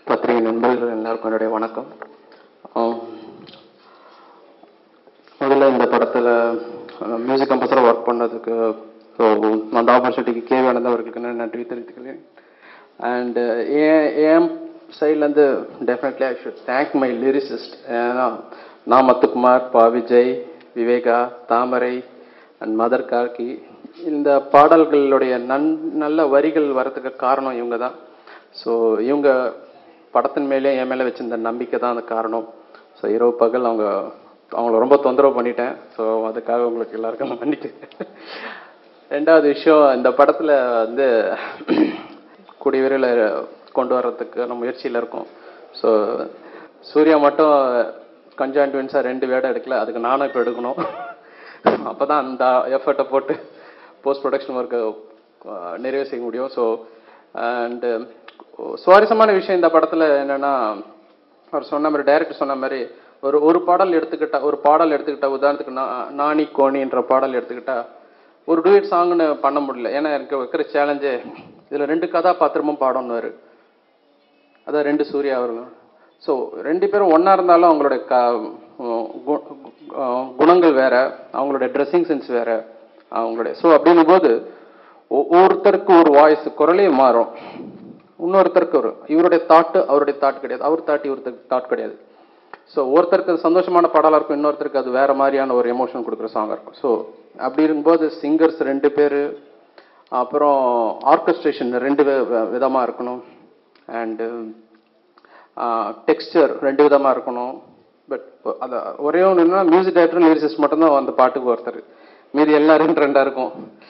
பத்திரிகை நண்பர்கள் எல்லாருக்கும் என்னுடைய வணக்கம் ஆம், முதல்ல இந்த படத்தில் மியூசிக் கம்போசராக ஒர்க் பண்ணதுக்கு ஸோ அந்த ஆப்பர்ச்சுனிட்டிக்கு கேவி ஆனந்த் அவர்களுக்கு நான் நன்றி தெரிவித்துக்கிறேன் அண்ட் ஏன் என் சைட்லேருந்து definitely I should thank my lyricist ஏன்னா நான் மத்துக்குமார் பா விஜய் விவேகா தாமரை அண்ட் மதர் கார்கி இந்த பாடல்களுடைய நன் நல்ல வரிகள் வரதுக்கு காரணம் இவங்க தான் ஸோ இவங்க படத்தின் மேலே என் மேலே வச்சிருந்த நம்பிக்கை தான் அந்த காரணம் ஸோ இரவு பகல் அவங்க அவங்கள ரொம்ப தொந்தரவு பண்ணிட்டேன் ஸோ அதுக்காக உங்களுக்கு எல்லாருக்கும் நான் மன்னிக்கிறேன் ரெண்டாவது விஷயம் இந்த படத்தில் வந்து கூடிய விரைவில் கொண்டு வர்றதுக்கான முயற்சியில் இருக்கும் ஸோ சூர்யா மட்டும் கஞ்சான் ட்வின்ஸாக ரெண்டு வேடம் எடுக்கல அதுக்கு நானும் இப்போ எடுக்கணும் அப்போ தான் அந்த எஃபர்ட்டை போட்டு போஸ்ட் ப்ரொடக்ஷன் ஒர்க்கை நிறைவு செய்ய முடியும் ஸோ அண்டு சுவாரஸ்யமான விஷயம் இந்த படத்தில் என்னென்னா அவர் சொன்ன மாதிரி டைரக்டர் சொன்ன மாதிரி ஒரு ஒரு பாடல் எடுத்துக்கிட்டா ஒரு பாடல் எடுத்துக்கிட்டா உதாரணத்துக்கு நா- நாணி கோணின்ற பாடல் எடுத்துக்கிட்டா ஒரு டூயட் சாங்னு பண்ண முடியல ஏன்னா எனக்கு வைக்கிற சேலஞ்சு இதில் ரெண்டு கதாபாத்திரமும் பாடணும்னு அதான் ரெண்டு சூர்யா அவருங்க ஸோ ரெண்டு பேரும் ஒன்றா இருந்தாலும் அவங்களோட க கு- கு- குணங்கள் வேற அவங்களோட ட்ரெஸ்ஸிங் சென்ஸ் வேற அவங்களுடைய ஸோ அப்படின்னும் போது ஒ- ஒவ்வொருத்தருக்கு ஒரு வாய்ஸ் குரலே மாறும் இன்னொருத்தருக்கு ஒரு இவருடைய தாட்டு அவருடைய தாட் கிடையாது அவர் தாட் இவருக்கு தாட் கிடையாது ஸோ ஒருத்தருக்கு அது சந்தோஷமான பாடலாக இருக்கும் இன்னொருத்தருக்கு அது வேற மாதிரியான ஒரு எமோஷன் கொடுக்குற சாங்காக இருக்கும் ஸோ அப்படி இருக்கும்போது சிங்கர்ஸ் ரெண்டு பேர் அப்புறம் ஆர்கஸ்ட்ரேஷன் ரெண்டு விதமாக இருக்கணும் அண்டு டெக்ஸ்டர் ரெண்டு விதமாக இருக்கணும் பட் அது ஒரே ஒன்று என்னன்னா மியூசிக் டைரக்டர் லிரிசிஸ்ட் மட்டும்தான் அந்த பாட்டுக்கு ஒருத்தர் மீதி எல்லாம் ரெண்டு ரெண்டாக இருக்கும்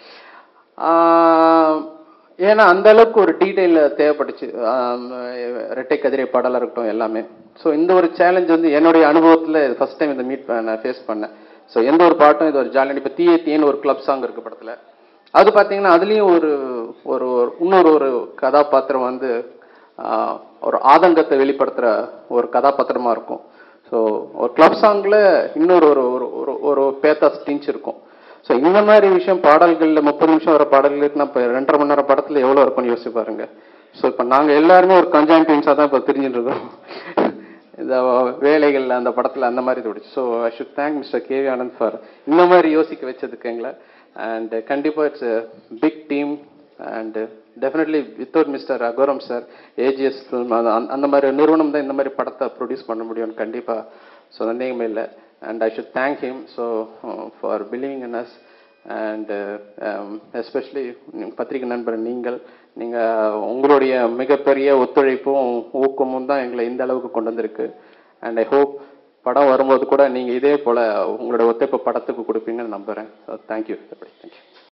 ஆஹ் ஏன்னா அந்த அளவுக்கு ஒரு டீட்டெயில் தேவைப்பட்டுச்சு ஆம், ரெட்டை கதிரை பாடலாக இருக்கட்டும் எல்லாமே ஸோ இந்த ஒரு சேலஞ்ச் வந்து என்னுடைய அனுபவத்தில் ஃபர்ஸ்ட் டைம் இந்த மீட் நான் ஃபேஸ் பண்ணேன் ஸோ எந்த ஒரு பாட்டும் இது ஒரு ஜாலியாக இப்போ தீயே தீன்னு ஒரு கிளப் சாங் இருக்கு படத்தில் அது பார்த்தீங்கன்னா அதுலேயும் ஒரு ஒரு ஒரு- இன்னொரு ஒரு கதாபாத்திரம் வந்து ஆஹ், ஒரு ஆதங்கத்தை வெளிப்படுத்துகிற ஒரு கதாபாத்திரமாக இருக்கும் ஸோ ஒரு கிளப் சாங்கில் இன்னொரு ஒரு ஒரு ஒரு ஒரு பேத்தாஸ் டிஞ்ச் இருக்கும் ஸோ இந்த மாதிரி விஷயம் பாடல்களில் முப்பது நிமிஷம் வர பாடல்களுக்கு நான் இப்போ ரெண்டரை மணி நேரம் படத்தில் எவ்வளோ இருக்கும்னு யோசிச்சு பாருங்க ஸோ இப்போ நாங்கள் எல்லாருமே ஒரு கஞ்சாயின் டீம்ஸாக தான் இப்போ தெரிஞ்சுட்டு இருக்கோம் இந்த வேலைகள் அந்த படத்தில் அந்த மாதிரி தோடிச்சு so I should thank mister K V Anand for இந்த மாதிரி யோசிக்க வச்சதுக்கு எங்களை அண்ட் கண்டிப்பாக it's big team and definitely without mister Aghoram sir AGS film அந்த மாதிரி நிறுவனம் தான் இந்த மாதிரி படத்தை ப்ரொடியூஸ் பண்ண முடியும்னு கண்டிப்பாக ஸோ சந்தேகமே இல்லை and I should thank him so for believing in us and especially பத்திரிகை நண்பர் நீங்கள் நீங்கள் உங்களுடைய மிகப்பெரிய ஒத்துழைப்பும் ஊக்கமும் தான் எங்களை இந்த அளவுக்கு கொண்டு வந்திருக்கு அண்ட் ஐ ஹோப் படம் வரும்போது கூட நீங்கள் இதே போல் உங்களோட ஒத்துழைப்பு படத்துக்கு கொடுப்பீங்கன்னு நம்புகிறேன் ஸோ தேங்க்யூ தேங்க்யூ